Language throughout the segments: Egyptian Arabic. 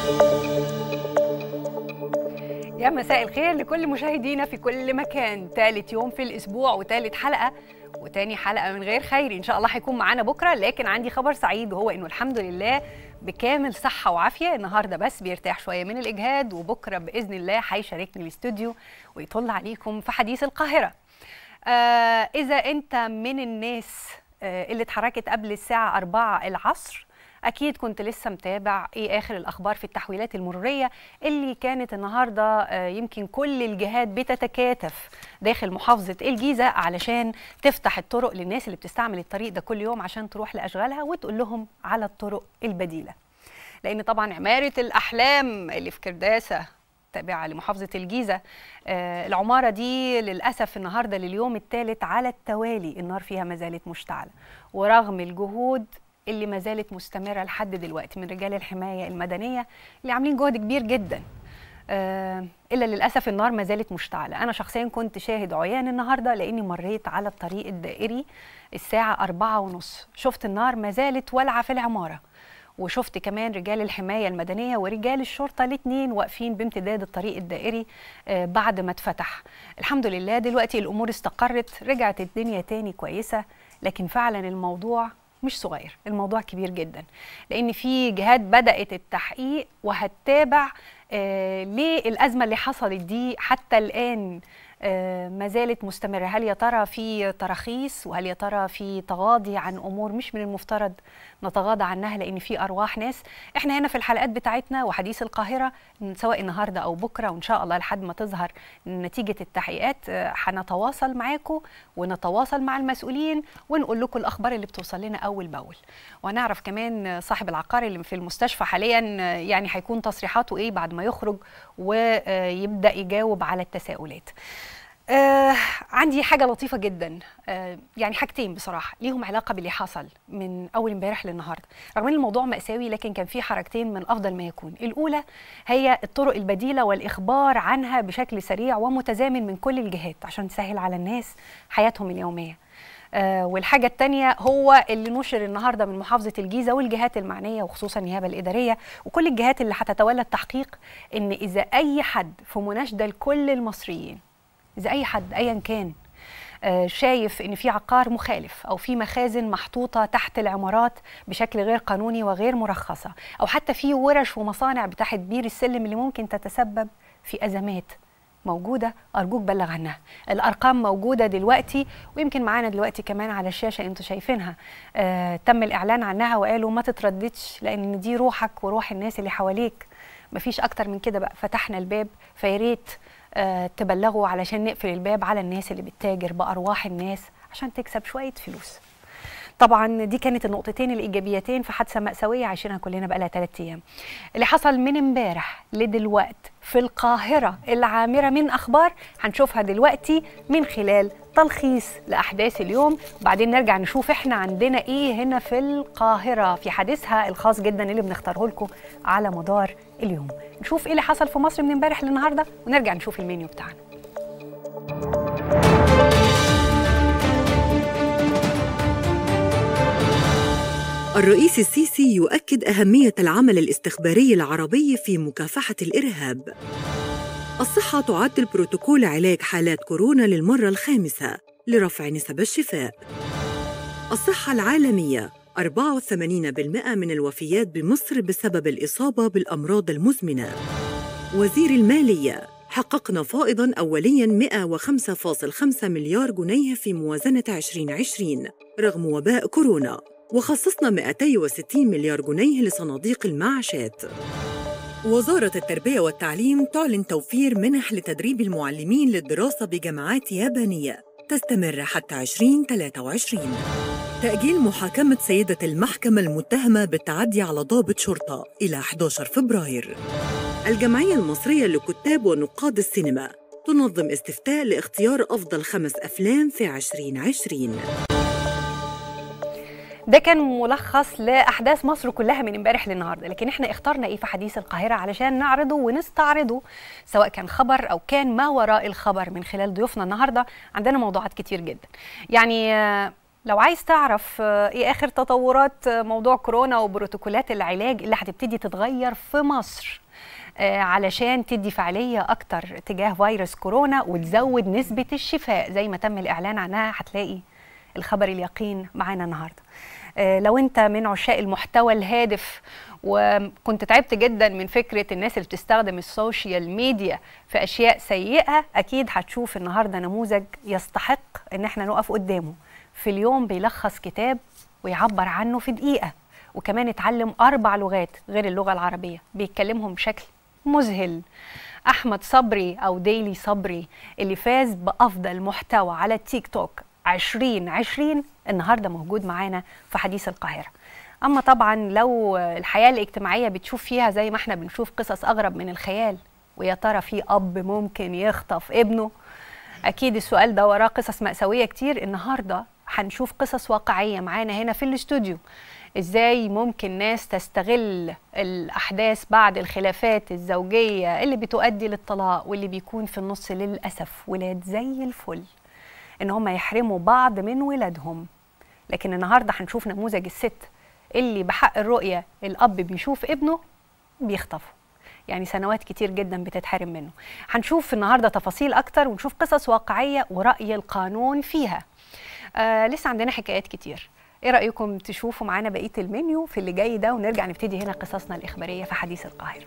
يا مساء الخير لكل مشاهدينا في كل مكان ثالث يوم في الاسبوع وثالث حلقه وتاني حلقه من غير خير ان شاء الله هيكون معانا بكره لكن عندي خبر سعيد وهو انه الحمد لله بكامل صحه وعافيه النهارده بس بيرتاح شويه من الاجهاد وبكره باذن الله هيشاركني الاستوديو ويطل عليكم في حديث القاهره آه اذا انت من الناس آه اللي اتحركت قبل الساعه 4 العصر اكيد كنت لسه متابع ايه اخر الاخبار في التحويلات المروريه اللي كانت النهارده يمكن كل الجهات بتتكاتف داخل محافظه الجيزه علشان تفتح الطرق للناس اللي بتستعمل الطريق ده كل يوم عشان تروح لاشغالها وتقول لهم على الطرق البديله لان طبعا عماره الاحلام اللي في كرداسه تابعه لمحافظه الجيزه آه العماره دي للاسف النهارده لليوم الثالث على التوالي النار فيها ما زالت مشتعله ورغم الجهود اللي ما زالت مستمرة لحد دلوقتي من رجال الحماية المدنية اللي عاملين جهد كبير جدا آه إلا للأسف النار ما زالت مشتعلة أنا شخصيا كنت شاهد عيان النهاردة لأني مريت على الطريق الدائري الساعة أربعة ونص شفت النار ما زالت والعة في العمارة وشفت كمان رجال الحماية المدنية ورجال الشرطة الاثنين واقفين بامتداد الطريق الدائري آه بعد ما اتفتح الحمد لله دلوقتي الأمور استقرت رجعت الدنيا تاني كويسة لكن فعلا الموضوع مش صغير الموضوع كبير جدا لان في جهات بدات التحقيق وهتتابع آه ليه الازمه اللي حصلت دي حتى الان آه ما زالت مستمره هل يا ترى في تراخيص وهل يا ترى في تغاضي عن امور مش من المفترض نتغاضى عنها لان في ارواح ناس احنا هنا في الحلقات بتاعتنا وحديث القاهره سواء النهارده او بكره وان شاء الله لحد ما تظهر نتيجه التحقيقات هنتواصل معاكم ونتواصل مع المسؤولين ونقول لكم الاخبار اللي بتوصل لنا اول باول وهنعرف كمان صاحب العقار اللي في المستشفى حاليا يعني هيكون تصريحاته ايه بعد ما يخرج ويبدا يجاوب على التساؤلات آه عندي حاجة لطيفة جدا آه يعني حاجتين بصراحة ليهم علاقة باللي حصل من أول امبارح للنهاردة رغم أن الموضوع مأساوي لكن كان في حركتين من أفضل ما يكون الأولى هي الطرق البديلة والإخبار عنها بشكل سريع ومتزامن من كل الجهات عشان تسهل على الناس حياتهم اليومية آه والحاجة الثانية هو اللي نشر النهاردة من محافظة الجيزة والجهات المعنية وخصوصا النيابة الإدارية وكل الجهات اللي هتتولى التحقيق إن إذا أي حد في مناشدة لكل المصريين إذا أي حد أيا كان شايف ان في عقار مخالف او في مخازن محطوطه تحت العمارات بشكل غير قانوني وغير مرخصه او حتى في ورش ومصانع بتاعت بير السلم اللي ممكن تتسبب في ازمات موجوده ارجوك بلغ عنها الارقام موجوده دلوقتي ويمكن معانا دلوقتي كمان على الشاشه انتوا شايفينها آه تم الاعلان عنها وقالوا ما تترددش لان دي روحك وروح الناس اللي حواليك مفيش اكتر من كده بقى فتحنا الباب فياريت آه تبلغوا علشان نقفل الباب على الناس اللي بتتاجر بارواح الناس عشان تكسب شويه فلوس طبعا دي كانت النقطتين الايجابيتين في حادثه ماساويه عايشينها كلنا بقى لها ثلاث ايام اللي حصل من امبارح لدلوقت في القاهره العامره من اخبار هنشوفها دلوقتي من خلال تلخيص لاحداث اليوم وبعدين نرجع نشوف احنا عندنا ايه هنا في القاهره في حديثها الخاص جدا اللي بنختاره لكم على مدار اليوم نشوف ايه اللي حصل في مصر من امبارح للنهارده ونرجع نشوف المنيو بتاعنا الرئيس السيسي يؤكد أهمية العمل الاستخباري العربي في مكافحة الإرهاب. الصحة تعدل بروتوكول علاج حالات كورونا للمرة الخامسة لرفع نسب الشفاء. الصحة العالمية 84% من الوفيات بمصر بسبب الإصابة بالأمراض المزمنة. وزير المالية حققنا فائضاً أولياً 105.5 مليار جنيه في موازنة 2020 رغم وباء كورونا وخصصنا 260 مليار جنيه لصناديق المعاشات وزارة التربية والتعليم تعلن توفير منح لتدريب المعلمين للدراسة بجامعات يابانية تستمر حتى 2023 تأجيل محاكمة سيدة المحكمة المتهمة بالتعدي على ضابط شرطة إلى 11 فبراير الجمعية المصرية لكتاب ونقاد السينما تنظم استفتاء لاختيار أفضل خمس أفلام في 2020 ده كان ملخص لاحداث مصر كلها من امبارح للنهارده لكن احنا اخترنا ايه في حديث القاهره علشان نعرضه ونستعرضه سواء كان خبر او كان ما وراء الخبر من خلال ضيوفنا النهارده عندنا موضوعات كتير جدا يعني لو عايز تعرف ايه اخر تطورات موضوع كورونا وبروتوكولات العلاج اللي هتبتدي تتغير في مصر علشان تدي فعالية أكتر تجاه فيروس كورونا وتزود نسبة الشفاء زي ما تم الإعلان عنها هتلاقي الخبر اليقين معانا النهاردة لو أنت من عشاق المحتوى الهادف وكنت تعبت جدا من فكرة الناس اللي بتستخدم السوشيال ميديا في أشياء سيئة أكيد هتشوف النهاردة نموذج يستحق إن احنا نقف قدامه في اليوم بيلخص كتاب ويعبر عنه في دقيقة وكمان اتعلم أربع لغات غير اللغة العربية بيتكلمهم بشكل مذهل أحمد صبري أو ديلي صبري اللي فاز بأفضل محتوى على التيك توك 2020 النهاردة موجود معانا في حديث القاهرة أما طبعا لو الحياة الاجتماعية بتشوف فيها زي ما احنا بنشوف قصص أغرب من الخيال ويا ترى في أب ممكن يخطف ابنه أكيد السؤال ده وراه قصص مأساوية كتير النهاردة هنشوف قصص واقعية معانا هنا في الاستوديو ازاي ممكن ناس تستغل الاحداث بعد الخلافات الزوجيه اللي بتؤدي للطلاق واللي بيكون في النص للاسف ولاد زي الفل ان هم يحرموا بعض من ولادهم لكن النهارده هنشوف نموذج الست اللي بحق الرؤيه الاب بيشوف ابنه بيخطفه يعني سنوات كتير جدا بتتحرم منه هنشوف النهارده تفاصيل اكتر ونشوف قصص واقعيه وراي القانون فيها آه لسه عندنا حكايات كتير ايه رايكم تشوفوا معانا بقيه المنيو في اللي جاي ده ونرجع نبتدي هنا قصصنا الاخباريه في حديث القاهره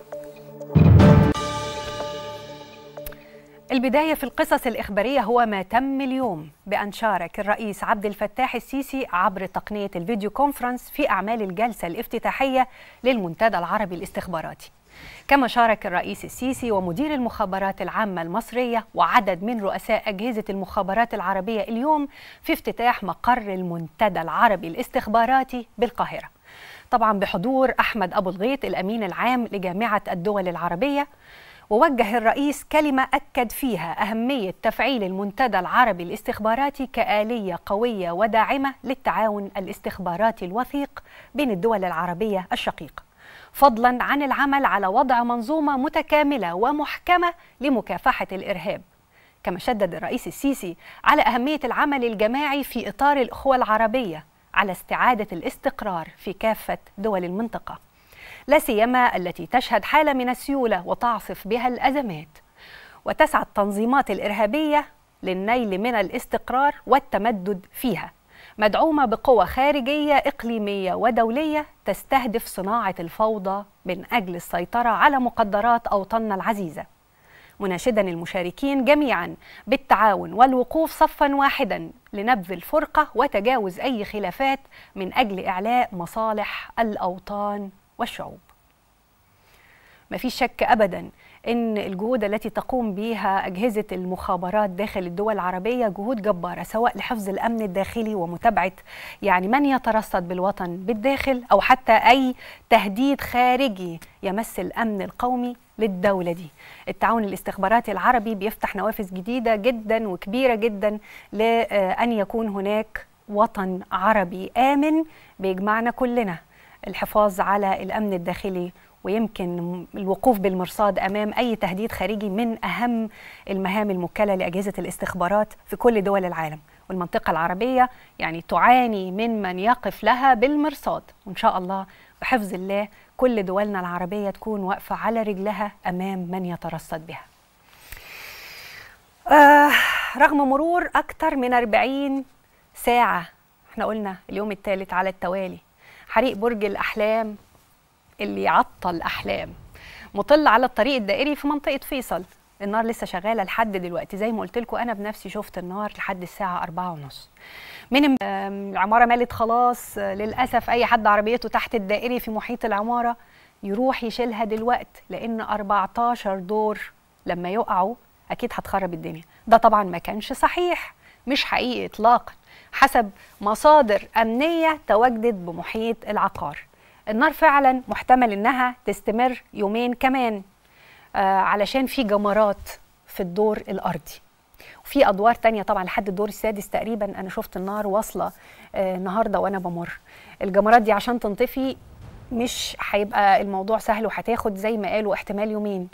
البداية في القصص الإخبارية هو ما تم اليوم بأن شارك الرئيس عبد الفتاح السيسي عبر تقنية الفيديو كونفرنس في أعمال الجلسة الافتتاحية للمنتدى العربي الاستخباراتي كما شارك الرئيس السيسي ومدير المخابرات العامة المصرية وعدد من رؤساء أجهزة المخابرات العربية اليوم في افتتاح مقر المنتدى العربي الاستخباراتي بالقاهرة طبعا بحضور أحمد أبو الغيط الأمين العام لجامعة الدول العربية ووجه الرئيس كلمة أكد فيها أهمية تفعيل المنتدى العربي الاستخباراتي كآلية قوية وداعمة للتعاون الاستخباراتي الوثيق بين الدول العربية الشقيقة فضلا عن العمل على وضع منظومه متكامله ومحكمه لمكافحه الارهاب كما شدد الرئيس السيسي على اهميه العمل الجماعي في اطار الاخوه العربيه على استعاده الاستقرار في كافه دول المنطقه لا سيما التي تشهد حاله من السيوله وتعصف بها الازمات وتسعى التنظيمات الارهابيه للنيل من الاستقرار والتمدد فيها مدعومة بقوى خارجية إقليمية ودولية تستهدف صناعة الفوضى من أجل السيطرة على مقدرات أوطاننا العزيزة مناشدا المشاركين جميعا بالتعاون والوقوف صفا واحدا لنبذ الفرقة وتجاوز أي خلافات من أجل إعلاء مصالح الأوطان والشعوب ما فيش شك أبدا ان الجهود التي تقوم بها اجهزه المخابرات داخل الدول العربيه جهود جباره سواء لحفظ الامن الداخلي ومتابعه يعني من يترصد بالوطن بالداخل او حتى اي تهديد خارجي يمس الامن القومي للدولة دي التعاون الاستخباراتي العربي بيفتح نوافذ جديدة جدا وكبيرة جدا لأن يكون هناك وطن عربي آمن بيجمعنا كلنا الحفاظ على الأمن الداخلي ويمكن الوقوف بالمرصاد امام اي تهديد خارجي من اهم المهام الموكله لاجهزه الاستخبارات في كل دول العالم والمنطقه العربيه يعني تعاني من من يقف لها بالمرصاد وان شاء الله بحفظ الله كل دولنا العربيه تكون واقفه على رجلها امام من يترصد بها آه رغم مرور اكثر من 40 ساعه احنا قلنا اليوم الثالث على التوالي حريق برج الاحلام اللي عطل احلام مطل على الطريق الدائري في منطقه فيصل النار لسه شغاله لحد دلوقتي زي ما قلت لكم انا بنفسي شفت النار لحد الساعه أربعة ونص من العماره مالت خلاص للاسف اي حد عربيته تحت الدائري في محيط العماره يروح يشيلها دلوقت لان 14 دور لما يقعوا اكيد هتخرب الدنيا ده طبعا ما كانش صحيح مش حقيقي اطلاقا حسب مصادر امنيه تواجدت بمحيط العقار النار فعلا محتمل انها تستمر يومين كمان آه علشان في جمرات في الدور الارضي وفي ادوار تانية طبعا لحد الدور السادس تقريبا انا شفت النار واصله آه النهارده وانا بمر الجمرات دي عشان تنطفي مش هيبقى الموضوع سهل وهتاخد زي ما قالوا احتمال يومين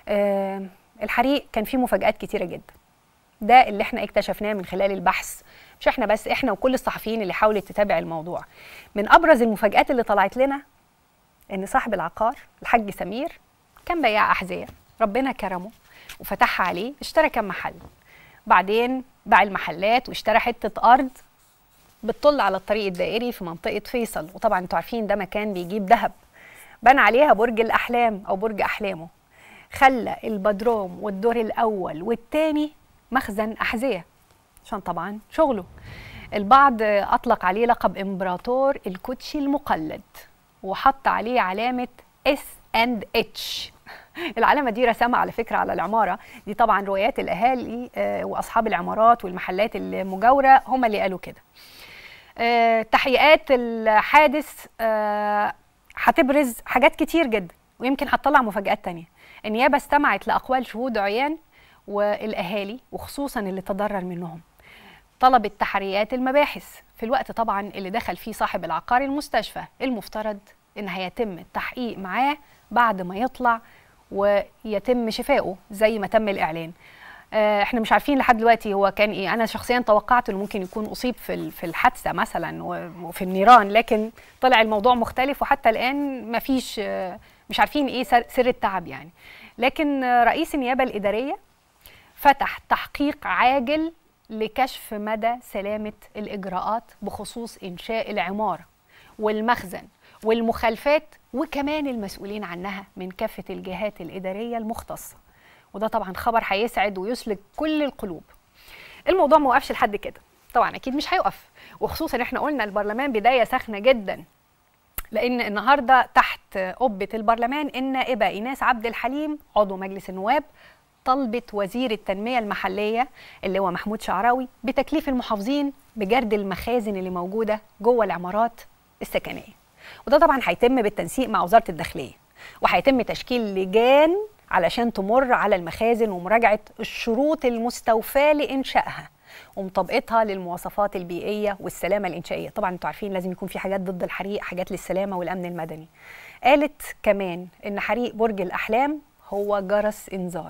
آه الحريق كان فيه مفاجآت كتيرة جدا ده اللي احنا اكتشفناه من خلال البحث مش احنا بس احنا وكل الصحفيين اللي حاولت تتابع الموضوع من ابرز المفاجات اللي طلعت لنا ان صاحب العقار الحاج سمير كان بياع احذيه ربنا كرمه وفتحها عليه اشترى كام محل بعدين باع المحلات واشترى حته ارض بتطل على الطريق الدائري في منطقه فيصل وطبعا انتوا عارفين ده مكان بيجيب ذهب بنى عليها برج الاحلام او برج احلامه خلى البدروم والدور الاول والثاني مخزن احذيه عشان طبعا شغله البعض اطلق عليه لقب امبراطور الكوتشي المقلد وحط عليه علامه اس اند اتش العلامه دي رسمها على فكره على العماره دي طبعا روايات الاهالي آه، واصحاب العمارات والمحلات المجاوره هم اللي قالوا كده آه، تحقيقات الحادث آه، هتبرز حاجات كتير جدا ويمكن هتطلع مفاجآت تانية النيابة استمعت لأقوال شهود عيان والأهالي وخصوصا اللي تضرر منهم طلبت تحريات المباحث في الوقت طبعا اللي دخل فيه صاحب العقار المستشفى المفترض ان هيتم التحقيق معاه بعد ما يطلع ويتم شفائه زي ما تم الاعلان آه، احنا مش عارفين لحد دلوقتي هو كان ايه انا شخصيا توقعت انه ممكن يكون اصيب في ال- في الحادثه مثلا و- وفي النيران لكن طلع الموضوع مختلف وحتى الان ما فيش مش عارفين ايه سر سر التعب يعني لكن آه، رئيس النيابه الاداريه فتح تحقيق عاجل لكشف مدى سلامه الاجراءات بخصوص انشاء العماره والمخزن والمخالفات وكمان المسؤولين عنها من كافه الجهات الاداريه المختصه وده طبعا خبر هيسعد ويسلك كل القلوب الموضوع ما وقفش لحد كده طبعا اكيد مش هيقف وخصوصا احنا قلنا البرلمان بدايه سخنه جدا لان النهارده تحت قبه البرلمان النائبه ايناس عبد الحليم عضو مجلس النواب طلبت وزير التنميه المحليه اللي هو محمود شعراوي بتكليف المحافظين بجرد المخازن اللي موجوده جوه العمارات السكنيه وده طبعا هيتم بالتنسيق مع وزاره الداخليه وهيتم تشكيل لجان علشان تمر على المخازن ومراجعه الشروط المستوفاه لانشائها ومطابقتها للمواصفات البيئيه والسلامه الانشائيه طبعا انتوا عارفين لازم يكون في حاجات ضد الحريق حاجات للسلامه والامن المدني قالت كمان ان حريق برج الاحلام هو جرس انذار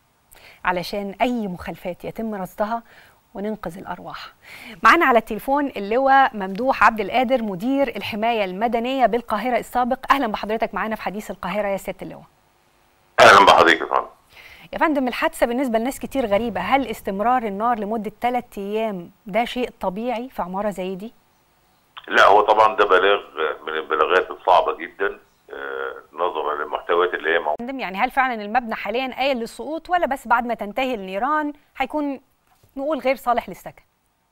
علشان اي مخالفات يتم رصدها وننقذ الارواح. معانا على التليفون اللواء ممدوح عبد القادر مدير الحمايه المدنيه بالقاهره السابق، اهلا بحضرتك معانا في حديث القاهره يا سياده اللواء. اهلا بحضرتك يا فندم يا فندم الحادثه بالنسبه لناس كتير غريبه، هل استمرار النار لمده ثلاث ايام ده شيء طبيعي في عماره زي دي؟ لا هو طبعا ده بلاغ من البلاغات الصعبه جدا آه، نظرا للمحتويات اللي هي موجوده فندم يعني هل فعلا المبنى حاليا قايل للسقوط ولا بس بعد ما تنتهي النيران هيكون نقول غير صالح للسكن؟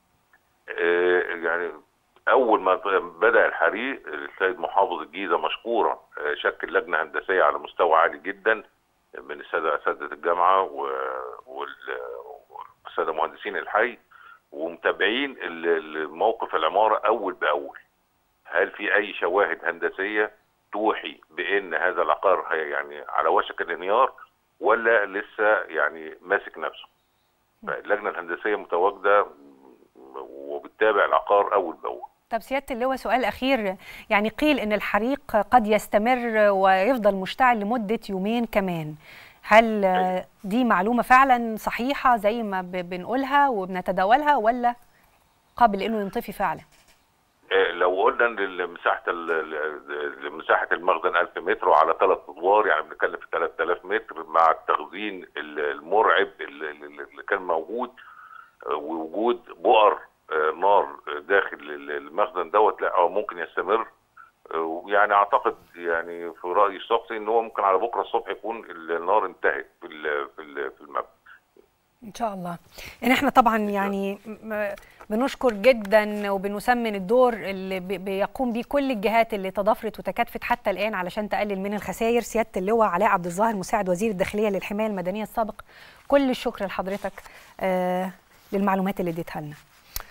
آه، يعني اول ما بدا الحريق السيد محافظ الجيزه مشكورا آه، شكل لجنه هندسيه على مستوى عالي جدا من الساده اساتذه الجامعه و- وال- والساده مهندسين الحي ومتابعين ال- الموقف العماره اول باول هل في اي شواهد هندسيه توحي بان هذا العقار هي- يعني على وشك الانهيار ولا لسه يعني ماسك نفسه اللجنه الهندسيه متواجده وبتتابع العقار اول باول طب سيادة اللواء سؤال أخير يعني قيل إن الحريق قد يستمر ويفضل مشتعل لمدة يومين كمان هل آه، دي معلومة فعلا صحيحة زي ما ب- بنقولها وبنتداولها ولا قابل إنه ينطفي فعلا؟ آه، لو قلنا ان ال- مساحه ال- ال- مساحه المخزن 1000 متر وعلى ثلاث ادوار يعني بنتكلم في 3000 متر مع التخزين ال- المرعب اللي اللي كان موجود آه، ووجود بؤر آه، نار داخل ال- المخزن دوت لا هو ممكن يستمر آه، ويعني اعتقد يعني في رايي الشخصي ان هو ممكن على بكره الصبح يكون النار انتهت في ال- في ال- في المبنى إن شاء الله إن إحنا طبعا يعني م- بنشكر جدا وبنسمن الدور اللي بي- بيقوم بيه كل الجهات اللي تضافرت وتكاتفت حتى الآن علشان تقلل من الخسائر سيادة اللواء علاء عبد الظاهر مساعد وزير الداخلية للحماية المدنية السابق كل الشكر لحضرتك آه للمعلومات اللي اديتها لنا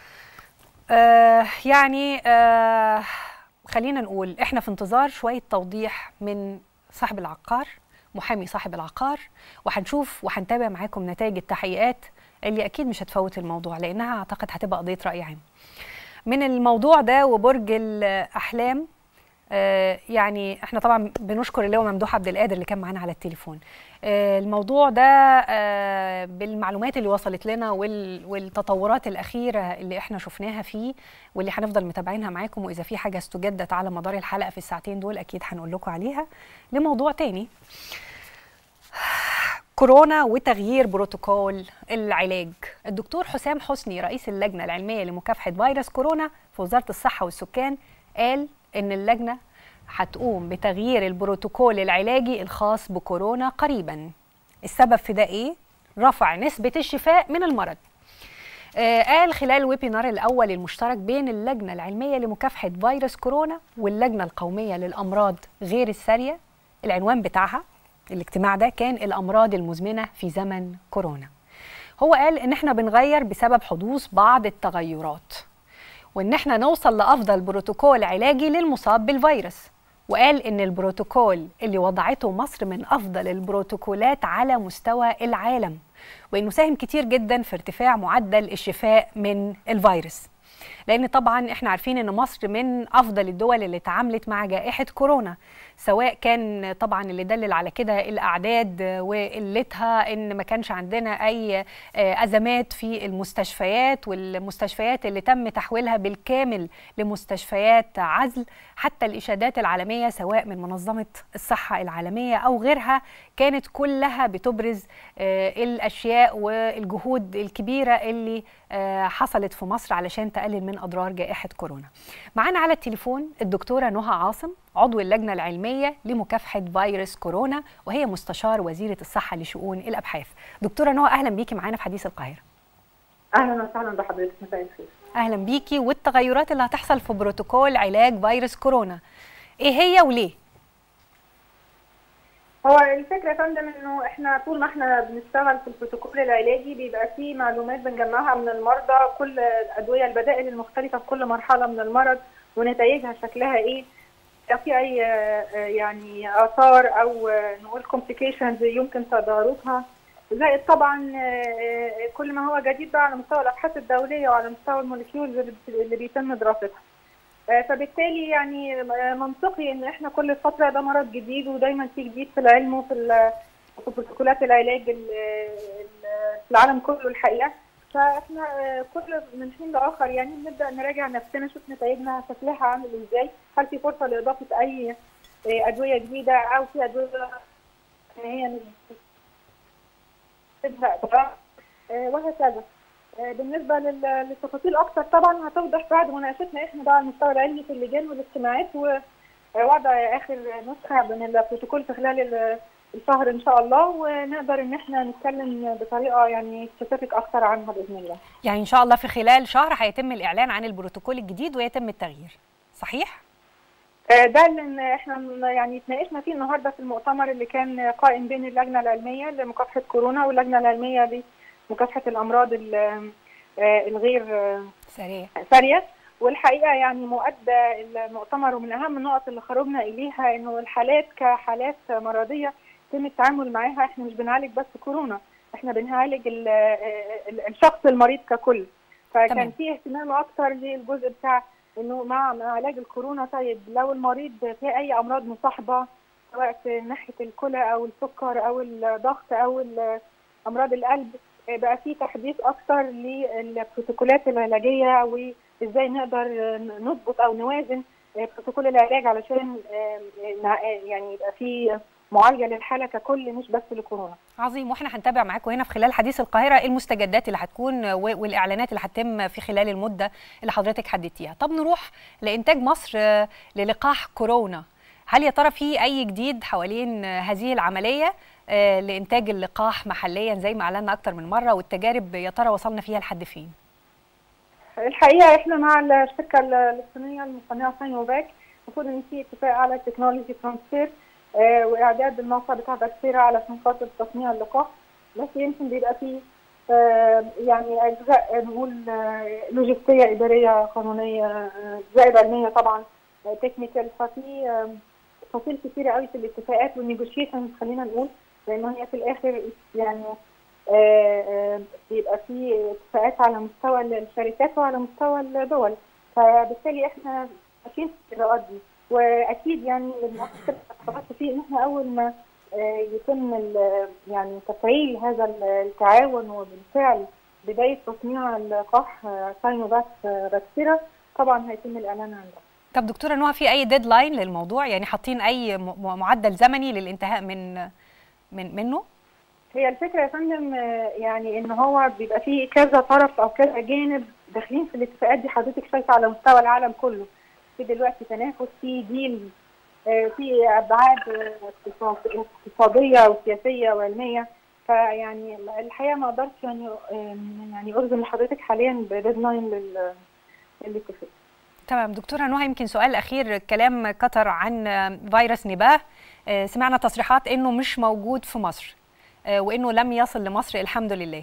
آه يعني آه خلينا نقول احنا في انتظار شويه توضيح من صاحب العقار محامي صاحب العقار وهنشوف وهنتابع معاكم نتائج التحقيقات اللي اكيد مش هتفوت الموضوع لانها اعتقد هتبقى قضيه راي عام من الموضوع ده وبرج الاحلام آه، يعني احنا طبعا بنشكر اللواء ممدوح عبد القادر اللي كان معانا على التليفون آه، الموضوع ده آه، بالمعلومات اللي وصلت لنا وال- والتطورات الأخيرة اللي احنا شفناها فيه واللي هنفضل متابعينها معاكم وإذا في حاجة استجدت على مدار الحلقة في الساعتين دول أكيد هنقول لكم عليها لموضوع تاني كورونا وتغيير بروتوكول العلاج الدكتور حسام حسني رئيس اللجنة العلمية لمكافحة فيروس كورونا في وزارة الصحة والسكان قال إن اللجنة هتقوم بتغيير البروتوكول العلاجي الخاص بكورونا قريبا السبب في ده إيه؟ رفع نسبة الشفاء من المرض آه، قال خلال الويبينار الأول المشترك بين اللجنة العلمية لمكافحة فيروس كورونا واللجنة القومية للأمراض غير السارية العنوان بتاعها الاجتماع ده كان الأمراض المزمنة في زمن كورونا هو قال إن احنا بنغير بسبب حدوث بعض التغيرات وإن احنا نوصل لأفضل بروتوكول علاجي للمصاب بالفيروس وقال إن البروتوكول اللي وضعته مصر من أفضل البروتوكولات على مستوى العالم وإنه ساهم كتير جدا في ارتفاع معدل الشفاء من الفيروس لان طبعا احنا عارفين ان مصر من افضل الدول اللي تعاملت مع جائحه كورونا سواء كان طبعا اللي دلل على كده الاعداد وقلتها ان ما كانش عندنا اي آه، ازمات في المستشفيات والمستشفيات اللي تم تحويلها بالكامل لمستشفيات عزل حتى الاشادات العالميه سواء من منظمه الصحه العالميه او غيرها كانت كلها بتبرز آه، الاشياء والجهود الكبيره اللي آه، حصلت في مصر علشان تقلل من اضرار جائحه كورونا. معانا على التليفون الدكتوره نهى عاصم عضو اللجنه العلميه لمكافحه فيروس كورونا وهي مستشار وزيره الصحه لشؤون الابحاث. دكتوره نهى اهلا بيكي معانا في حديث القاهره. اهلا وسهلا بحضرتك مساء الخير اهلا بيكي والتغيرات اللي هتحصل في بروتوكول علاج فيروس كورونا. ايه هي وليه؟ هو الفكره يا فندم انه احنا طول ما احنا بنشتغل في البروتوكول العلاجي بيبقى فيه معلومات بنجمعها من المرضى كل الادويه البدائل المختلفه في كل مرحله من المرض ونتائجها شكلها ايه لو في اي آه، يعني اثار او آه، نقول كومبليكيشنز يمكن تداركها زائد طبعا آه، آه، كل ما هو جديد بقى على مستوى الابحاث الدوليه وعلى مستوى الموليكيولز اللي بت- اللي بيتم دراستها آه، فبالتالي يعني آه، منطقي ان احنا كل فتره ده مرض جديد ودايما في جديد في العلم وفي ال- وفي بروتوكولات العلاج ال- ال- في العالم كله الحقيقه فاحنا آه، كل من حين لاخر يعني بنبدا نراجع نفسنا نشوف نتائجنا شكلها عامل ازاي هل في فرصه لاضافه اي آه، ادويه جديده او في ادويه ان هي مش تبدا أضرار، آه، وهكذا آه، بالنسبه لل- للتفاصيل اكثر طبعا هتوضح بعد مناقشتنا احنا بقى على المستوى العلمي في اللجان والاجتماعات ووضع اخر نسخه من البروتوكول في خلال ال- الشهر ان شاء الله ونقدر ان احنا نتكلم بطريقه يعني سبيسيفيك اكثر عنها باذن الله. يعني ان شاء الله في خلال شهر هيتم الاعلان عن البروتوكول الجديد ويتم التغيير. صحيح؟ آه، ده اللي احنا يعني اتناقشنا فيه النهارده في المؤتمر اللي كان قائم بين اللجنه العلميه لمكافحه كورونا واللجنه العلميه لمكافحه الامراض ال- آه، الغير آه، سريع. ساريه والحقيقه يعني مؤدى المؤتمر ومن اهم النقط اللي خرجنا اليها انه الحالات كحالات مرضيه يتم التعامل معاها احنا مش بنعالج بس كورونا احنا بنعالج ال- ال- الشخص المريض ككل تمام. فكان في اهتمام اكتر للجزء بتاع انه مع مع علاج الكورونا طيب لو المريض في اي امراض مصاحبه سواء في ناحيه الكلى او السكر او الضغط او ال- امراض القلب بقى في تحديث اكتر للبروتوكولات العلاجيه وازاي نقدر نضبط او نوازن بروتوكول العلاج علشان نع- يعني يبقى في معالجه للحاله ككل مش بس لكورونا. عظيم واحنا هنتابع معاكم هنا في خلال حديث القاهره إيه المستجدات اللي هتكون و- والاعلانات اللي هتتم في خلال المده اللي حضرتك حددتيها طب نروح لانتاج مصر آه، للقاح كورونا هل يا ترى في اي جديد حوالين آه، هذه العمليه آه، لانتاج اللقاح محليا زي ما اعلنا اكتر من مره والتجارب يا ترى وصلنا فيها لحد فين الحقيقه احنا مع الشركه الصينيه المصنعه ساينوفاك المفروض ان في اتفاق على التكنولوجي ترانسفير آه، واعداد الموقع بتاع باكتيريا علشان خاطر تصنيع اللقاح بس يمكن بيبقى فيه آه، يعني اجزاء نقول آه، لوجستيه اداريه قانونيه آه، زائد علميه طبعا تكنيكال ففي آه، تفاصيل كتيره قوي في الاتفاقات والنيجوشيشنز خلينا نقول لان هي في الاخر يعني آه، آه، بيبقى في اتفاقات على مستوى الشركات وعلى مستوى الدول فبالتالي احنا ماشيين في الاجراءات دي واكيد يعني من اكثر الخطوات فيه ان احنا اول ما آه، يتم ال- يعني تفعيل هذا ال- التعاون وبالفعل بدايه تصنيع اللقاح آه، ساينوفاك آه، باكتيرا طبعا هيتم الاعلان عنه طب دكتوره نهى في اي ديدلاين للموضوع يعني حاطين اي م- م- معدل زمني للانتهاء من من منه هي الفكره يا فندم آه، يعني ان هو بيبقى فيه كذا طرف او كذا جانب داخلين في الاتفاقات دي حضرتك شايفه على مستوى العالم كله في دلوقتي تنافس في ديل آه، في ابعاد آه، اقتصاد- اقتصاديه وسياسيه وعلميه فيعني الحقيقه ما اقدرش يعني آه، يعني ارزم لحضرتك حاليا بديدلاين لل- للاتفاق تمام دكتوره نهى يمكن سؤال اخير كلام قطر عن فيروس نباه آه، سمعنا تصريحات انه مش موجود في مصر آه، وانه لم يصل لمصر الحمد لله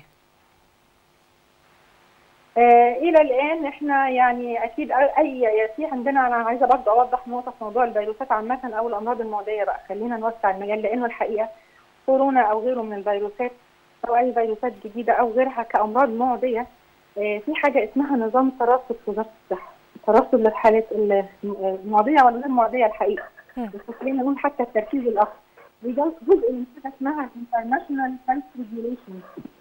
آه، الى الان احنا يعني اكيد اي في عندنا انا عايزه برضه اوضح نقطه في موضوع الفيروسات عامه او الامراض المعديه بقى خلينا نوسع المجال لانه الحقيقه كورونا او غيره من الفيروسات او اي فيروسات جديده او غيرها كامراض معديه آه، في حاجه اسمها نظام ترصد في وزاره الصحه ترصد للحالات المعديه والغير معديه الحقيقه مم. بس خلينا نقول حتى التركيز الاخر ده جزء من حاجه اسمها انترناشونال هيلث ريجوليشن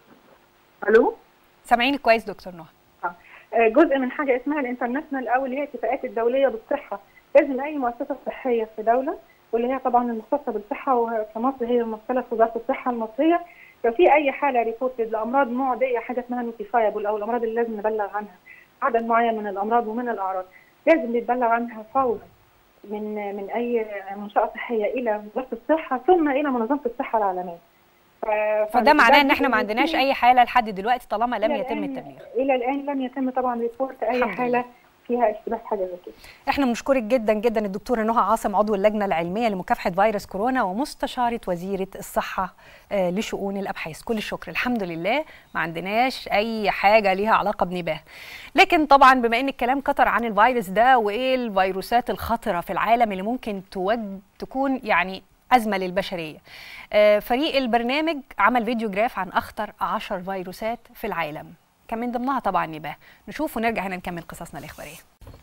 الو سامعيني كويس دكتور نهى آه، جزء من حاجه اسمها الانترناشونال او اللي هي الاتفاقات الدوليه بالصحه لازم اي مؤسسه صحيه في دوله واللي هي طبعا المختصه بالصحه وفي مصر هي ممثله في وزاره الصحه المصريه لو في اي حاله ريبورتد لامراض معديه حاجه اسمها نوتيفايبل او الامراض اللي لازم نبلغ عنها عدد معين من الامراض ومن الاعراض لازم نتبلغ عنها فورا من من اي منشاه صحيه الى وزاره الصحه ثم الى منظمه الصحه العالميه ف- فده معناه ان جزء احنا ما من عندناش كل- اي حاله لحد دلوقتي طالما لم إلى يتم الآن- التبليغ الى الان لم يتم طبعا ريبورت اي الحمد حاله فيها اشتباه حاجه زي كده احنا بنشكرك جدا جدا الدكتوره نهى عاصم عضو اللجنه العلميه لمكافحه فيروس كورونا ومستشاره وزيره الصحه آه، لشؤون الابحاث كل الشكر الحمد لله ما عندناش اي حاجه ليها علاقه بنباه لكن طبعا بما ان الكلام كتر عن الفيروس ده وايه الفيروسات الخطره في العالم اللي ممكن توج تكون يعني أزمة للبشرية آه، فريق البرنامج عمل فيديو جراف عن أخطر عشر فيروسات في العالم كان من ضمنها طبعا نباه نشوف ونرجع هنا نكمل قصصنا الإخبارية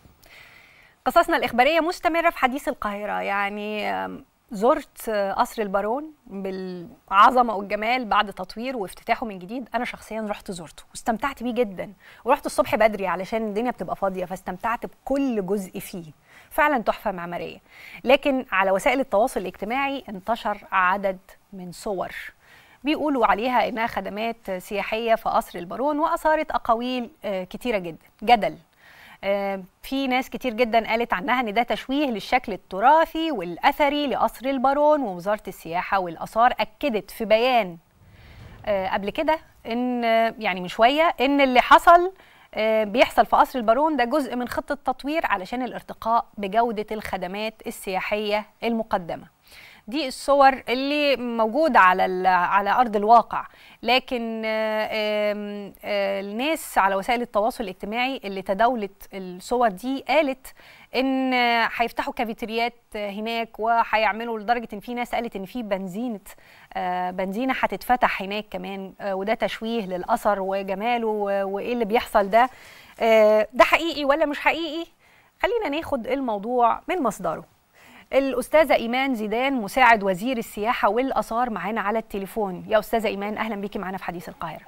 قصصنا الإخبارية مستمرة في حديث القاهرة يعني آم، زرت آه، قصر البارون بالعظمة والجمال بعد تطوير وافتتاحه من جديد أنا شخصيا رحت زرته واستمتعت بيه جدا ورحت الصبح بدري علشان الدنيا بتبقى فاضية فاستمتعت بكل جزء فيه فعلا تحفة معمارية لكن على وسائل التواصل الاجتماعي انتشر عدد من صور بيقولوا عليها انها خدمات سياحيه في قصر البارون واثارت اقاويل آه، كتيره جدا جدل آه، في ناس كتير جدا قالت عنها ان ده تشويه للشكل التراثي والاثري لقصر البارون ووزاره السياحه والاثار اكدت في بيان آه، قبل كده ان آه، يعني من شويه ان اللي حصل آه، بيحصل في قصر البارون ده جزء من خطه تطوير علشان الارتقاء بجوده الخدمات السياحيه المقدمه دي الصور اللي موجودة على ال- على أرض الواقع لكن آه، آم، آه، الناس على وسائل التواصل الاجتماعي اللي تداولت الصور دي قالت ان آه، هيفتحوا كافيتريات آه، هناك وهيعملوا لدرجة ان في ناس قالت ان في بنزينة آه، بنزينة هتتفتح هناك كمان آه، وده تشويه للأثر وجماله و- وايه اللي بيحصل ده آه، ده حقيقي ولا مش حقيقي خلينا ناخد الموضوع من مصدره الأستاذة إيمان زيدان مساعد وزير السياحة والآثار معانا على التليفون يا أستاذة إيمان أهلا بيكي معانا في حديث القاهرة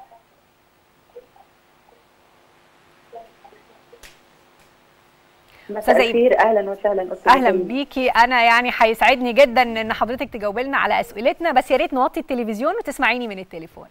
أستاذة مساء إيه؟ الخير اهلا وسهلا استاذ أهلا كريم. بيكي أنا يعني هيسعدني جدا إن حضرتك تجاوبي لنا على أسئلتنا بس يا ريت نوطي التلفزيون وتسمعيني من التليفون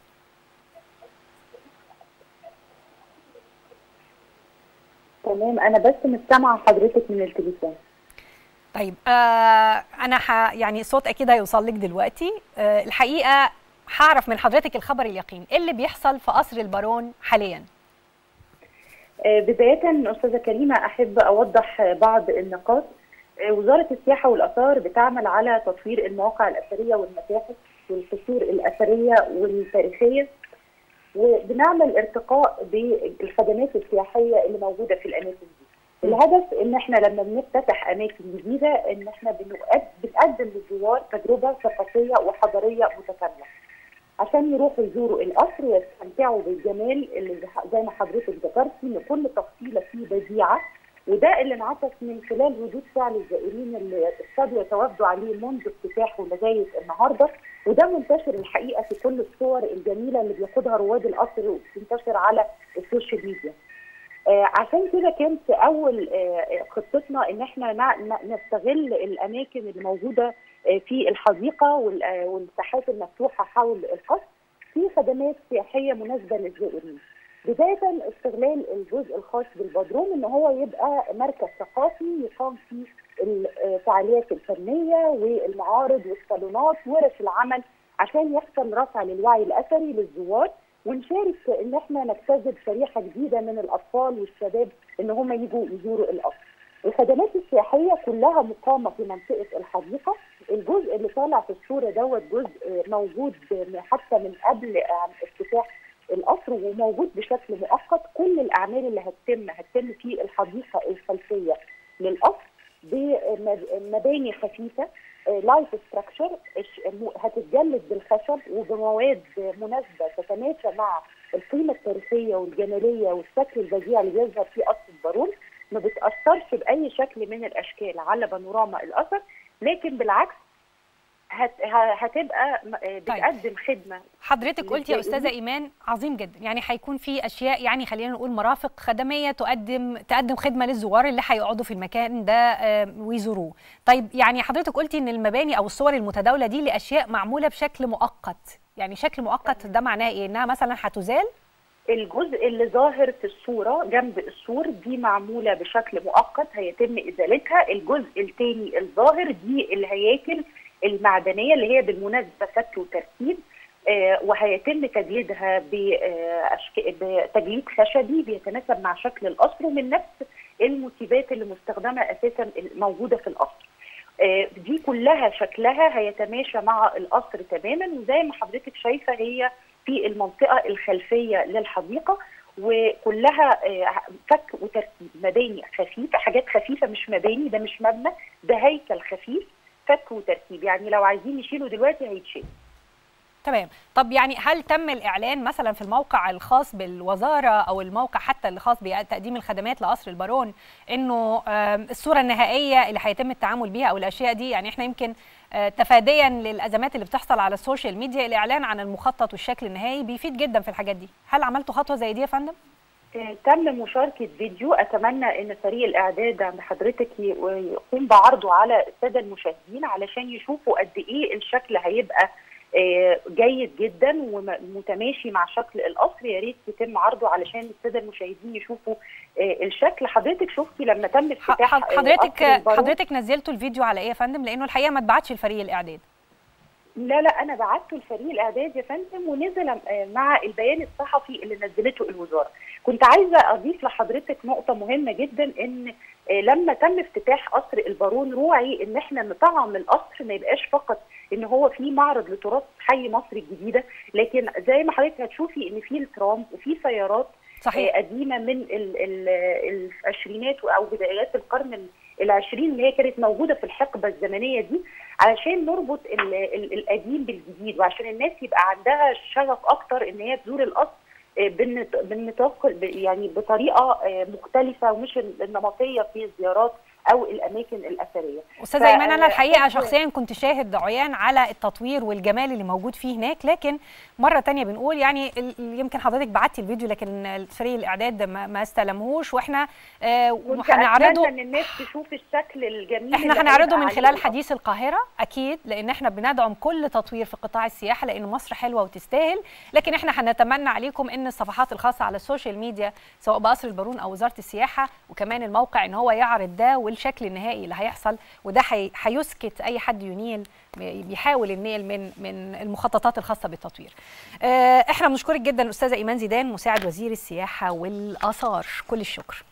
تمام انا بس مش سامعه حضرتك من التليفون طيب آه أنا ح يعني الصوت أكيد هيوصل لك دلوقتي آه الحقيقة هعرف من حضرتك الخبر اليقين إيه اللي بيحصل في قصر البارون حاليا آه، بدايه استاذه كريمه احب اوضح آه، بعض النقاط آه، وزاره السياحه والاثار بتعمل على تطوير المواقع الاثريه والمتاحف والقصور الاثريه والتاريخيه وبنعمل ارتقاء بالخدمات السياحيه اللي موجوده في الاماكن دي. الهدف ان احنا لما بنفتتح اماكن جديده ان احنا بنقد- بنقدم للزوار تجربه ثقافيه وحضاريه متكامله. عشان يروحوا يزوروا القصر ويستمتعوا بالجمال اللي زي- زي ما حضرتك ذكرتي ان كل تفصيله فيه بديعه وده اللي انعكس من خلال ردود فعل الزائرين اللي ابتدوا يتوافدوا عليه منذ افتتاحه لغايه النهارده وده منتشر الحقيقه في كل الصور الجميله اللي بياخدها رواد القصر وبتنتشر على السوشيال ميديا. آه عشان كده كانت اول آه خطتنا ان احنا نستغل الاماكن اللي موجوده آه في الحديقه والساحات المفتوحه حول القصر في خدمات سياحيه مناسبه للزائرين. بدايه استغلال الجزء الخاص بالبدروم ان هو يبقى مركز ثقافي يقام فيه الفعاليات الفنيه والمعارض والصالونات ورش العمل عشان يحصل رفع للوعي الاثري للزوار ونشارك ان احنا نجتذب شريحه جديده من الاطفال والشباب ان هم يجوا يزوروا القصر. الخدمات السياحيه كلها مقامه في منطقه الحديقه، الجزء اللي طالع في الصوره دوت جزء موجود حتى من قبل افتتاح القصر وموجود بشكل مؤقت كل الاعمال اللي هتتم هتتم في الحديقه الخلفيه للقصر بمباني خفيفه لايف ستراكشر هتتجلد بالخشب وبمواد مناسبه تتماشى مع القيمه التاريخيه والجماليه والشكل البديع اللي بيظهر في قصر البارون ما بتاثرش باي شكل من الاشكال على بانوراما الاثر لكن بالعكس هت هتبقى بتقدم طيب. خدمه حضرتك قلتي يا استاذه ايمان عظيم جدا يعني هيكون في اشياء يعني خلينا نقول مرافق خدميه تقدم تقدم خدمه للزوار اللي هيقعدوا في المكان ده ويزوروه طيب يعني حضرتك قلتي ان المباني او الصور المتداوله دي لاشياء معموله بشكل مؤقت يعني شكل مؤقت ده معناه ايه انها مثلا هتزال الجزء اللي ظاهر في الصورة جنب السور دي معمولة بشكل مؤقت هيتم إزالتها الجزء الثاني الظاهر دي الهياكل المعدنيه اللي هي بالمناسبه فتل وتركيب آه وهيتم تجليدها بتجليد خشبي بيتناسب مع شكل القصر ومن نفس الموتيفات اللي مستخدمه اساسا موجوده في القصر. آه دي كلها شكلها هيتماشى مع القصر تماما وزي ما حضرتك شايفه هي في المنطقه الخلفيه للحديقه وكلها فك وتركيب مباني خفيفه حاجات خفيفه مش مباني ده مش مبنى ده هيكل خفيف فك وتركيب يعني لو عايزين يشيلوا دلوقتي هيتشيل تمام طب يعني هل تم الاعلان مثلا في الموقع الخاص بالوزاره او الموقع حتى الخاص بتقديم الخدمات لقصر البارون انه الصوره النهائيه اللي هيتم التعامل بيها او الاشياء دي يعني احنا يمكن تفاديا للازمات اللي بتحصل على السوشيال ميديا الاعلان عن المخطط والشكل النهائي بيفيد جدا في الحاجات دي هل عملتوا خطوه زي دي يا فندم تم مشاركة فيديو أتمنى أن فريق الإعداد عند حضرتك يقوم بعرضه على السادة المشاهدين علشان يشوفوا قد إيه الشكل هيبقى جيد جدا ومتماشي مع شكل القصر يا ريت يتم عرضه علشان الساده المشاهدين يشوفوا الشكل حضرتك شفتي لما تم افتتاح حضرتك حضرتك نزلتوا الفيديو على ايه يا فندم لانه الحقيقه ما اتبعتش لفريق الاعداد لا لا انا بعته لفريق الاعداد يا فندم ونزل مع البيان الصحفي اللي نزلته الوزاره كنت عايزه اضيف لحضرتك نقطه مهمه جدا ان لما تم افتتاح قصر البارون روعي ان احنا نطعم القصر ما يبقاش فقط ان هو في معرض لتراث حي مصر الجديده لكن زي ما حضرتك هتشوفي ان في الترام وفي سيارات صحيح. قديمه من ال ال العشرينات او بدايات القرن العشرين اللي هي كانت موجوده في الحقبه الزمنيه دي علشان نربط ال ال القديم بالجديد وعشان الناس يبقى عندها شغف اكتر ان هي تزور القصر بالنطاق يعني بطريقه مختلفه ومش النمطيه في الزيارات او الاماكن الاثريه استاذه ايمان انا الحقيقه شخصيا كنت شاهد عيان على التطوير والجمال اللي موجود فيه هناك لكن مره تانية بنقول يعني يمكن حضرتك بعتي الفيديو لكن فريق الاعداد ما استلموش واحنا هنعرضه ان الناس تشوف الشكل الجميل احنا هنعرضه من خلال حديث القاهره اكيد لان احنا بندعم كل تطوير في قطاع السياحه لان مصر حلوه وتستاهل لكن احنا هنتمنى عليكم ان الصفحات الخاصه على السوشيال ميديا سواء بقصر البارون او وزاره السياحه وكمان الموقع ان هو يعرض ده والشكل النهائي اللي هيحصل وده هيسكت اي حد ينيل بيحاول النيل من من المخططات الخاصه بالتطوير. احنا بنشكرك جدا الاستاذه ايمان زيدان مساعد وزير السياحه والاثار كل الشكر.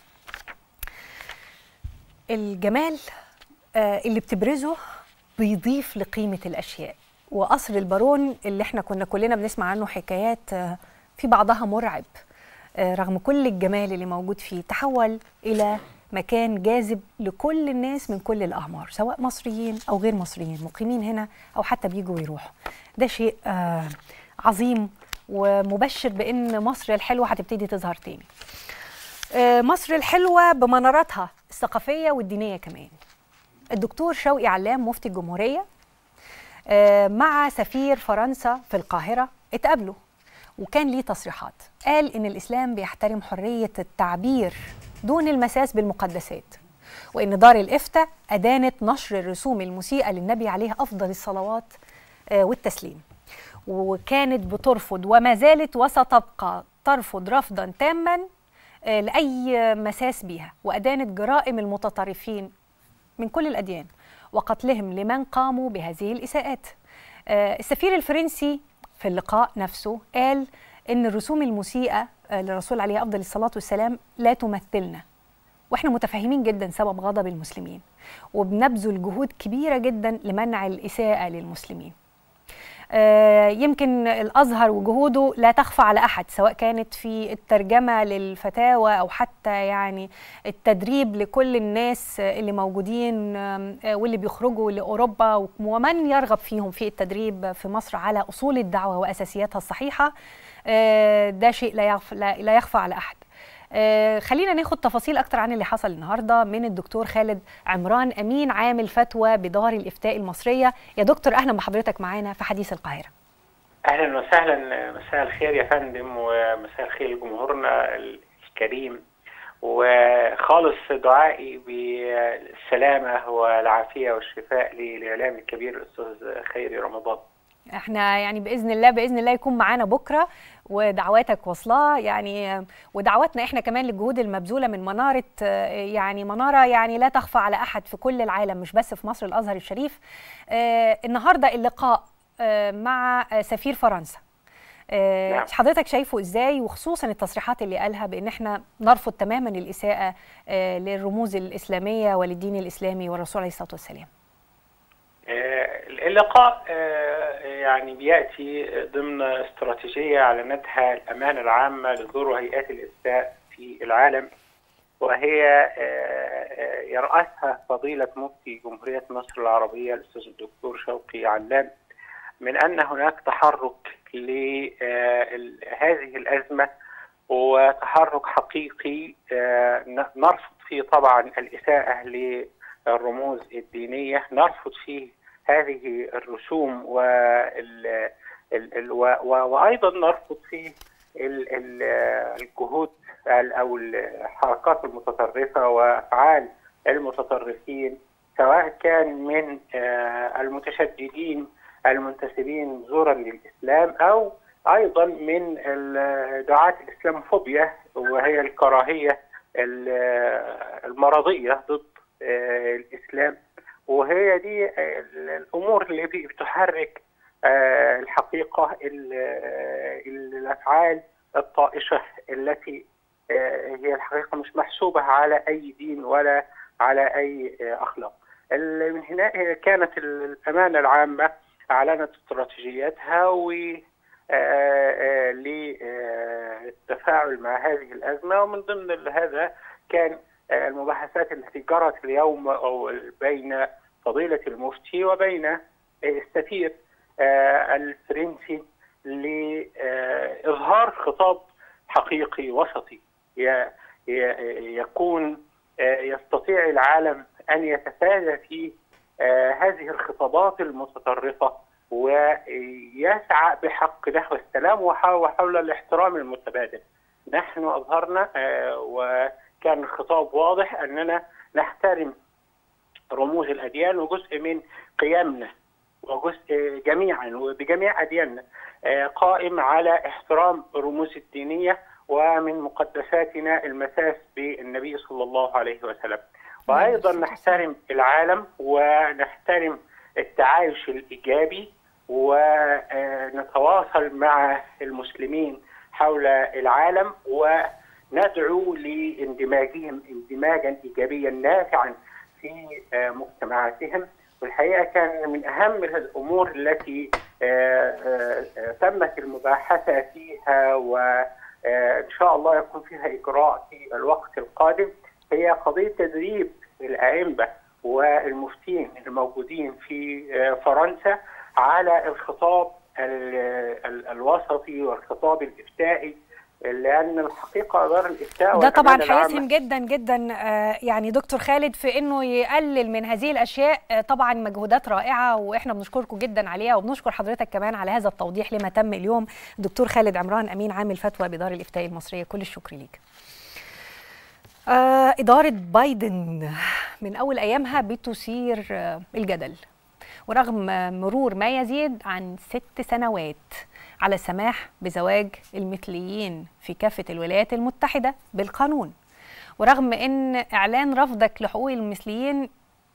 الجمال اللي بتبرزه بيضيف لقيمه الاشياء وقصر البارون اللي احنا كنا كلنا بنسمع عنه حكايات في بعضها مرعب رغم كل الجمال اللي موجود فيه تحول الى مكان جاذب لكل الناس من كل الأعمار سواء مصريين أو غير مصريين مقيمين هنا أو حتى بيجوا ويروحوا ده شيء آه عظيم ومبشر بأن مصر الحلوة هتبتدي تظهر تاني مصر الحلوة بمناراتها الثقافية والدينية كمان الدكتور شوقي علام مفتي الجمهورية مع سفير فرنسا في القاهرة اتقابلوا وكان ليه تصريحات قال إن الإسلام بيحترم حرية التعبير دون المساس بالمقدسات وإن دار الإفتاء أدانت نشر الرسوم المسيئة للنبي عليه أفضل الصلوات والتسليم وكانت بترفض وما زالت وستبقى ترفض رفضا تاما لأي مساس بها وأدانت جرائم المتطرفين من كل الأديان وقتلهم لمن قاموا بهذه الإساءات السفير الفرنسي في اللقاء نفسه قال إن الرسوم المسيئة للرسول عليه أفضل الصلاة والسلام لا تمثلنا واحنا متفاهمين جدا سبب غضب المسلمين وبنبذل جهود كبيره جدا لمنع الاساءه للمسلمين آه يمكن الازهر وجهوده لا تخفى على احد سواء كانت في الترجمه للفتاوى او حتى يعني التدريب لكل الناس اللي موجودين آه واللي بيخرجوا لاوروبا ومن يرغب فيهم في التدريب في مصر على اصول الدعوه واساسياتها الصحيحه آه ده شيء لا يخفى, لا يخفى على احد آه خلينا ناخد تفاصيل اكتر عن اللي حصل النهارده من الدكتور خالد عمران امين عامل فتوى بدار الافتاء المصريه يا دكتور اهلا بحضرتك معانا في حديث القاهره اهلا وسهلا مساء الخير يا فندم ومساء الخير لجمهورنا الكريم وخالص دعائي بالسلامه والعافيه والشفاء للاعلام الكبير الاستاذ خيري رمضان احنا يعني باذن الله باذن الله يكون معانا بكره ودعواتك واصلاه يعني ودعواتنا احنا كمان للجهود المبذوله من مناره يعني مناره يعني لا تخفى على احد في كل العالم مش بس في مصر الازهر الشريف النهارده اللقاء مع سفير فرنسا نعم. حضرتك شايفه ازاي وخصوصا التصريحات اللي قالها بان احنا نرفض تماما الاساءه للرموز الاسلاميه وللدين الاسلامي والرسول عليه الصلاه والسلام اللقاء يعني بياتي ضمن استراتيجيه اعلنتها الامانه العامه لدور هيئات الافتاء في العالم وهي يرأسها فضيله مفتي جمهوريه مصر العربيه الاستاذ الدكتور شوقي علام من ان هناك تحرك لهذه الازمه وتحرك حقيقي نرفض فيه طبعا الاساءه للرموز الدينيه نرفض فيه هذه الرسوم وال وايضا نرفض فيه الجهود او الحركات المتطرفه وافعال المتطرفين سواء كان من المتشددين المنتسبين زورا للاسلام او ايضا من دعاة الاسلاموفوبيا وهي الكراهيه المرضيه ضد الاسلام وهي دي الامور اللي بتحرك الحقيقه الافعال الطائشه التي هي الحقيقه مش محسوبه على اي دين ولا على اي اخلاق. من هنا كانت الامانه العامه اعلنت استراتيجيتها و للتفاعل مع هذه الازمه ومن ضمن هذا كان المباحثات التي جرت اليوم أو بين فضيلة المفتي وبين السفير الفرنسي لإظهار خطاب حقيقي وسطي يكون يستطيع العالم أن يتفادى فيه هذه الخطابات المتطرفة ويسعى بحق نحو السلام وحول الاحترام المتبادل نحن أظهرنا و كان الخطاب واضح اننا نحترم رموز الاديان وجزء من قيمنا وجزء جميعا وبجميع ادياننا قائم على احترام الرموز الدينيه ومن مقدساتنا المساس بالنبي صلى الله عليه وسلم وايضا نحترم العالم ونحترم التعايش الايجابي ونتواصل مع المسلمين حول العالم و ندعو لاندماجهم اندماجا ايجابيا نافعا في مجتمعاتهم والحقيقه كان من اهم الامور التي تمت المباحثه فيها وان شاء الله يكون فيها اجراء في الوقت القادم هي قضيه تدريب الائمه والمفتين الموجودين في فرنسا على الخطاب الوسطي والخطاب الافتائي لان الحقيقه دار الافتاء ده طبعا والأمانة العامة هيسهم جدا جدا آه، يعني دكتور خالد في انه يقلل من هذه الاشياء آه، طبعا مجهودات رائعه واحنا بنشكركم جدا عليها وبنشكر حضرتك كمان على هذا التوضيح لما تم اليوم دكتور خالد عمران امين عام الفتوى بدار الافتاء المصريه كل الشكر ليك آه، إدارة بايدن من أول أيامها بتثير آه، الجدل ورغم آه، مرور ما يزيد عن ست سنوات على السماح بزواج المثليين في كافة الولايات المتحدة بالقانون ورغم أن إعلان رفضك لحقوق المثليين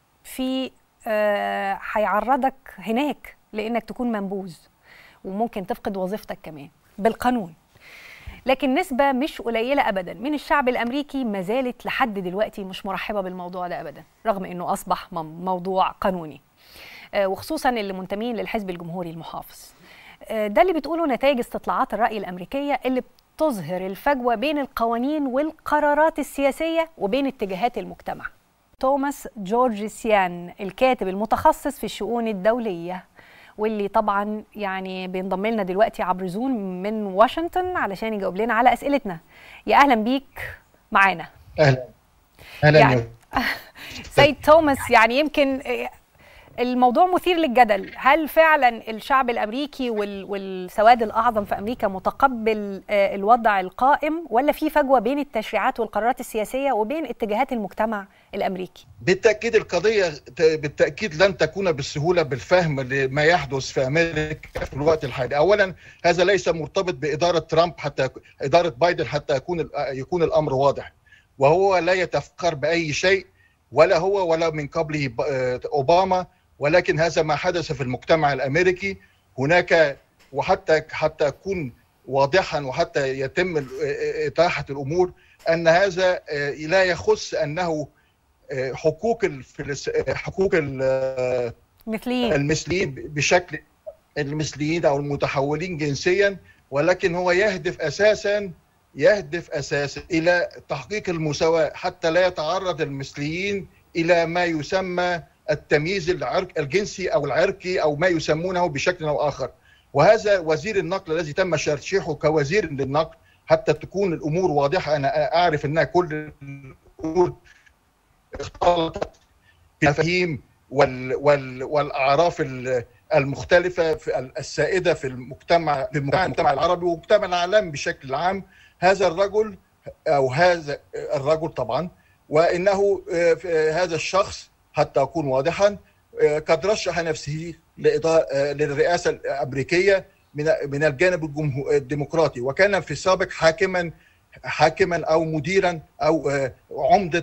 في آه، هيعرضك هناك لأنك تكون منبوذ وممكن تفقد وظيفتك كمان بالقانون لكن نسبة مش قليلة أبدا من الشعب الأمريكي ما زالت لحد دلوقتي مش مرحبة بالموضوع ده أبدا رغم أنه أصبح م- موضوع قانوني آه، وخصوصا اللي منتمين للحزب الجمهوري المحافظ آه، ده اللي بتقوله نتائج استطلاعات الرأي الأمريكية اللي بتظهر الفجوة بين القوانين والقرارات السياسية وبين اتجاهات المجتمع توماس جورجيسيان الكاتب المتخصص في الشؤون الدولية واللي طبعا يعني بينضم لنا دلوقتي عبر زوم من واشنطن علشان يجاوب لنا على اسئلتنا يا اهلا بيك معانا اهلا اهلا يعني يا سيد توماس يعني يمكن الموضوع مثير للجدل هل فعلا الشعب الامريكي وال- والسواد الاعظم في امريكا متقبل آه، الوضع القائم ولا في فجوه بين التشريعات والقرارات السياسيه وبين اتجاهات المجتمع الامريكي بالتاكيد القضيه ت- بالتاكيد لن تكون بالسهوله بالفهم لما يحدث في امريكا في الوقت الحالي اولا هذا ليس مرتبط باداره ترامب حتى اداره بايدن حتى يكون ال- يكون الامر واضح وهو لا يتفخر باي شيء ولا هو ولا من قبله ب- آه، اوباما ولكن هذا ما حدث في المجتمع الامريكي هناك وحتى حتى اكون واضحا وحتى يتم ال- آه، اتاحه الامور ان هذا آه، لا يخص انه آه، حقوق الفلس... آه، حقوق ال- آه، مثليين المثليين بشكل المثليين او المتحولين جنسيا ولكن هو يهدف اساسا يهدف اساسا الى تحقيق المساواه حتى لا يتعرض المثليين الى ما يسمى التمييز العرق الجنسي او العرقي او ما يسمونه بشكل او اخر وهذا وزير النقل الذي تم ترشيحه كوزير للنقل حتى تكون الامور واضحه انا اعرف انها كل الامور اختلطت في المفاهيم وال وال والاعراف ال- المختلفه في السائده في المجتمع في المجتمع المجتمع العربي والمجتمع العالمي بشكل عام هذا الرجل او هذا الرجل طبعا وانه آه، في- هذا الشخص حتى اكون واضحا آه، قد رشح نفسه لإدارة آه، للرئاسه الامريكيه من من الجانب الجمهو- الديمقراطي وكان في السابق حاكما حاكما او مديرا او آه، عمده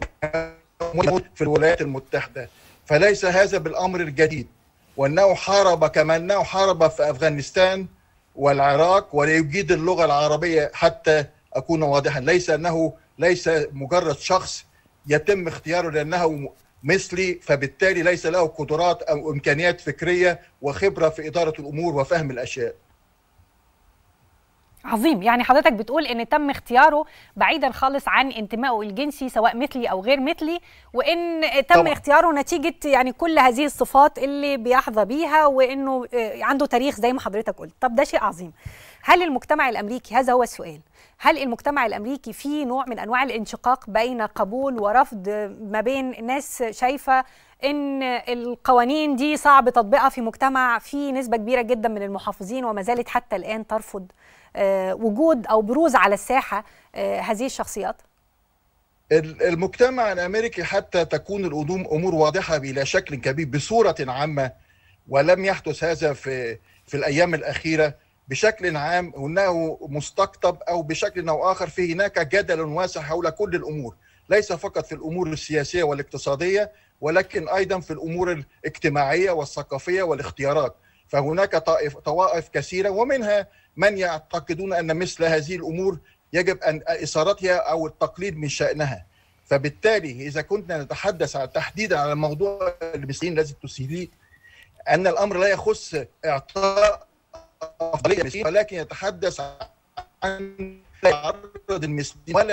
في الولايات المتحده فليس هذا بالامر الجديد وانه حارب كما انه حارب في افغانستان والعراق ولا يجيد اللغه العربيه حتى اكون واضحا ليس انه ليس مجرد شخص يتم اختياره لانه مثلي فبالتالي ليس له قدرات او امكانيات فكريه وخبره في اداره الامور وفهم الاشياء عظيم يعني حضرتك بتقول ان تم اختياره بعيدا خالص عن انتمائه الجنسي سواء مثلي او غير مثلي وان تم طبعاً. اختياره نتيجه يعني كل هذه الصفات اللي بيحظى بيها وانه آه، عنده تاريخ زي ما حضرتك قلت طب ده شيء عظيم هل المجتمع الامريكي هذا هو السؤال هل المجتمع الامريكي فيه نوع من انواع الانشقاق بين قبول ورفض ما بين ناس شايفه ان القوانين دي صعب تطبيقها في مجتمع فيه نسبه كبيره جدا من المحافظين وما زالت حتى الان ترفض آه، وجود او بروز على الساحه آه، هذه الشخصيات ال- المجتمع الامريكي حتى تكون الامور امور واضحه بلا شكل كبير بصوره عامه ولم يحدث هذا في في الايام الاخيره بشكل عام انه مستقطب او بشكل او اخر في هناك جدل واسع حول كل الامور ليس فقط في الامور السياسيه والاقتصاديه ولكن ايضا في الامور الاجتماعيه والثقافيه والاختيارات فهناك طائف طوائف كثيره ومنها من يعتقدون ان مثل هذه الامور يجب ان اثارتها او التقليل من شانها فبالتالي اذا كنا نتحدث عن تحديدا على موضوع المثليين الذي تسيريه ان الامر لا يخص اعطاء افضليه للمثليين ولكن يتحدث عن لا يعرض المثليين ولا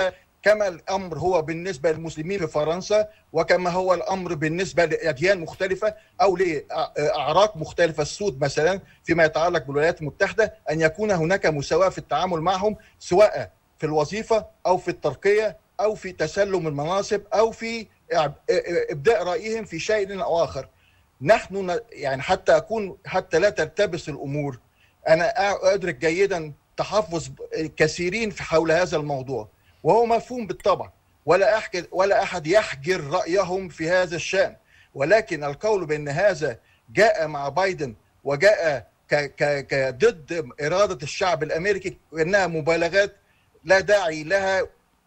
كما الامر هو بالنسبه للمسلمين في فرنسا وكما هو الامر بالنسبه لاديان مختلفه او لاعراق مختلفه السود مثلا فيما يتعلق بالولايات المتحده ان يكون هناك مساواه في التعامل معهم سواء في الوظيفه او في الترقيه او في تسلم المناصب او في ابداء رايهم في شيء او اخر نحن يعني حتى اكون حتى لا تلتبس الامور انا ادرك جيدا تحفظ كثيرين في حول هذا الموضوع وهو مفهوم بالطبع ولا أحكي ولا احد يحجر رايهم في هذا الشان ولكن القول بان هذا جاء مع بايدن وجاء ك ك ضد اراده الشعب الامريكي انها مبالغات لا داعي لها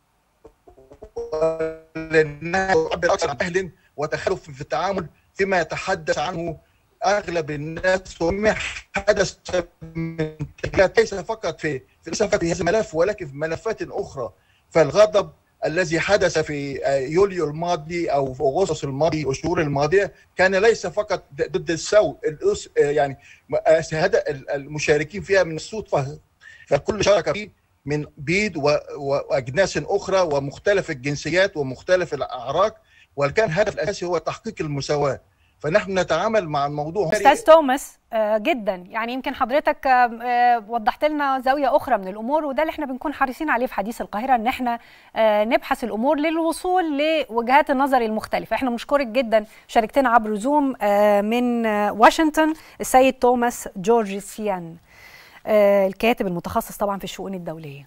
لانها تعبر اكثر عن اهل وتخلف في التعامل فيما يتحدث عنه اغلب الناس وما حدث من ليس فقط في ليس فقط في هذا الملف ولكن في ملفات اخرى فالغضب الذي حدث في يوليو الماضي او في اغسطس الماضي والشهور الماضيه كان ليس فقط ضد السود يعني المشاركين فيها من السود فالكل شارك فيه من بيد واجناس اخرى ومختلف الجنسيات ومختلف الاعراق وكان الهدف الاساسي هو تحقيق المساواه فنحن نتعامل مع الموضوع استاذ توماس جدا يعني يمكن حضرتك وضحت لنا زاويه اخرى من الامور وده اللي احنا بنكون حريصين عليه في حديث القاهره ان احنا نبحث الامور للوصول لوجهات النظر المختلفه احنا مشكورك جدا شاركتنا عبر زوم من واشنطن السيد توماس جورجيسيان الكاتب المتخصص طبعا في الشؤون الدوليه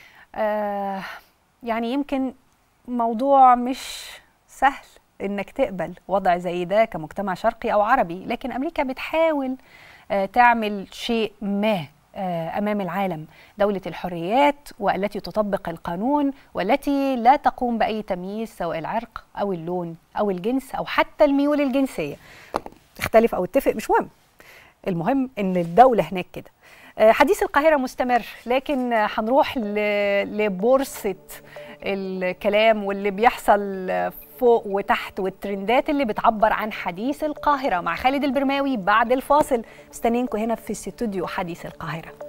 يعني يمكن موضوع مش سهل انك تقبل وضع زي ده كمجتمع شرقي او عربي لكن امريكا بتحاول تعمل شيء ما امام العالم دوله الحريات والتي تطبق القانون والتي لا تقوم باي تمييز سواء العرق او اللون او الجنس او حتى الميول الجنسيه تختلف او اتفق مش مهم المهم ان الدوله هناك كده حديث القاهرة مستمر لكن هنروح لبورصة الكلام واللي بيحصل فوق وتحت والترندات اللي بتعبر عن حديث القاهرة مع خالد البرماوي بعد الفاصل مستنينكم هنا في استوديو حديث القاهرة